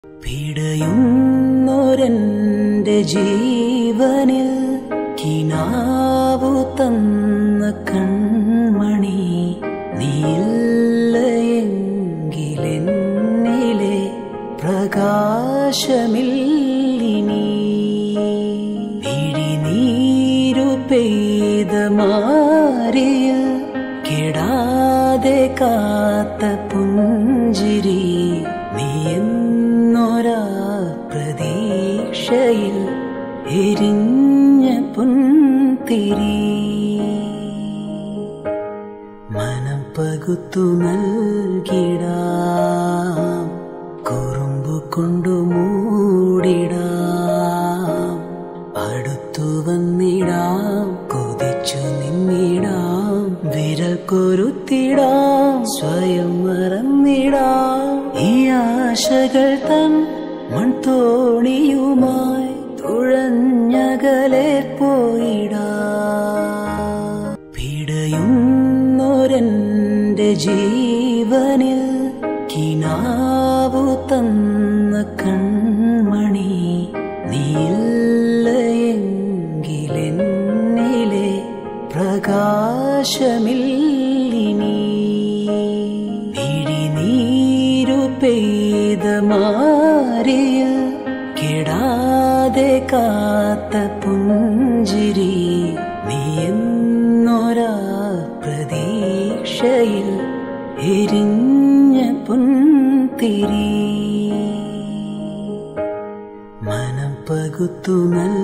പിടയുന്നൊരെന്റെ ജീവനിൽ കിനാവു തന്ന കൺമണി നീയില്ലയെങ്കിലെന്നിലെ പ്രകാശമില്ലിനി പിഴിനീരു പെയ്ത മാറിയ കെടാതെ കാത്ത പുഞ്ചിരി നീ എന്നൊരാ പ്രതീക്ഷയിൽ എരിഞ്ഞ പുൻതിരി മനം പകുത്തു നൽകിടാം കുറുമ്പു കൊണ്ടു മൂടിടാം അടുത്തു വന്നിടാം കൊതിച്ചു നിന്നിടാം വിരൽ കൊരുത്തിടാം സ്വയം മറന്നിടാം ഈ ആശകൾ തൻ മൺതോണിയുമായി തുഴഞ്ഞകലെ പോയിടാം പിടയുന്നൊരെന്റെ ജീവനിൽ കിനാവു തന്ന കൺമണി നീയില്ലയെങ്കിലെന്നിലെ പ്രകാശമില്ലിനി പിഴിനീരു പെയ്ത മാറിയ കെടാതെ കാത്ത പുഞ്ചിരി നീ എന്നൊരാ പ്രതീക്ഷയിൽ എരിഞ്ഞ പുൻതിരി മനം പകുത്തു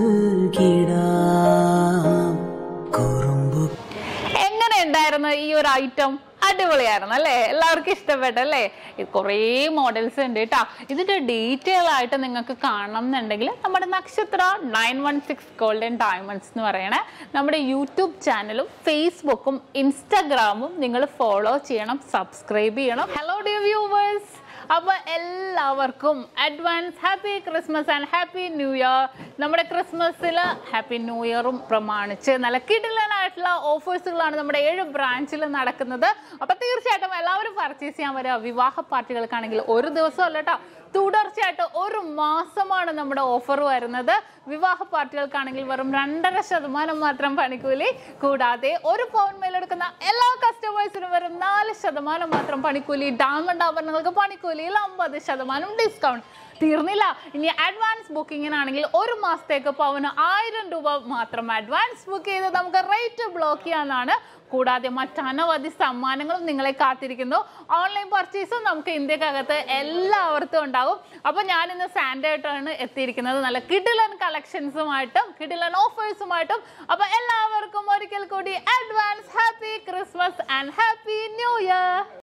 നൽകിടാം കുറുമ്പു എങ്ങനെ ഉണ്ടായിരുന്നു ഈ ഒരു ഐറ്റം അടിപൊളിയായിരുന്നു അല്ലേ എല്ലാവർക്കും ഇഷ്ടപ്പെട്ടല്ലേ ഇത് കുറേ മോഡൽസ് ഉണ്ട് കേട്ടോ ഇതിന്റെ ഡീറ്റെയിൽ ആയിട്ട് നിങ്ങൾക്ക് കാണണം എന്നുണ്ടെങ്കിൽ നമ്മുടെ Nakshatra nine one six golden diamonds എന്ന് പറയണേ നമ്മുടെ യൂട്യൂബ് ചാനലും ഫേസ്ബുക്കും ഇൻസ്റ്റാഗ്രാമും നിങ്ങൾ ഫോളോ ചെയ്യണം സബ്സ്ക്രൈബ് ചെയ്യണം ഹലോ ഡിയർ വ്യൂവേഴ്സ് അപ്പൊ എല്ലാവർക്കും advance happy Christmas and happy new year നമ്മുടെ ക്രിസ്മസിൽ ഹാപ്പി ന്യൂ ഇയറും പ്രമാണിച്ച് നല്ല കിടിലനായിട്ടുള്ള ഓഫേഴ്സുകളാണ് നമ്മുടെ ഏഴ് ബ്രാഞ്ചിൽ നടക്കുന്നത് അപ്പൊ തീർച്ചയായിട്ടും എല്ലാവരും പർച്ചേസ് ചെയ്യാൻ വരിക വിവാഹ പാർട്ടികൾക്കാണെങ്കിൽ ഒരു ദിവസം അല്ല കേട്ടോ തുടർച്ചയായിട്ട് ഒരു മാസമാണ് നമ്മുടെ ഓഫർ വരുന്നത് വിവാഹ പാർട്ടികൾക്കാണെങ്കിൽ വെറും രണ്ടര ശതമാനം മാത്രം പണിക്കൂലി കൂടാതെ ഒരു പൗൺ മേലെടുക്കുന്ന എല്ലാ കസ്റ്റമേഴ്സിനും വെറും നാല് ശതമാനം മാത്രം പണിക്കൂലി ഡയമണ്ട് ആഭരണങ്ങൾക്ക് പണിക്കൂലിയിൽ അമ്പത് ശതമാനം ഡിസ്കൗണ്ട് തീർന്നില്ല ഇനി അഡ്വാൻസ് ബുക്കിങ്ങിനാണെങ്കിൽ ഒരു മാസത്തേക്ക് പവന് ആയിരം രൂപ മാത്രം അഡ്വാൻസ് ബുക്ക് ചെയ്ത് നമുക്ക് റേറ്റ് ബ്ലോക്ക് ചെയ്യാവുന്നതാണ് കൂടാതെ മറ്റനവധി സമ്മാനങ്ങളും നിങ്ങളെ കാത്തിരിക്കുന്നു ഓൺലൈൻ പർച്ചേസും നമുക്ക് ഇന്ത്യക്കകത്ത് എല്ലാവർക്കും ഉണ്ടാകും അപ്പോൾ ഞാൻ ഇന്ന് സാൻഡേ ആയിട്ടാണ് എത്തിയിരിക്കുന്നത് നല്ല കിഡിലൻ കളക്ഷൻസുമായിട്ടും കിഡിലൻ ഓഫേഴ്സുമായിട്ടും അപ്പോൾ എല്ലാവർക്കും ഒരിക്കൽ കൂടി advance happy Christmas and happy new year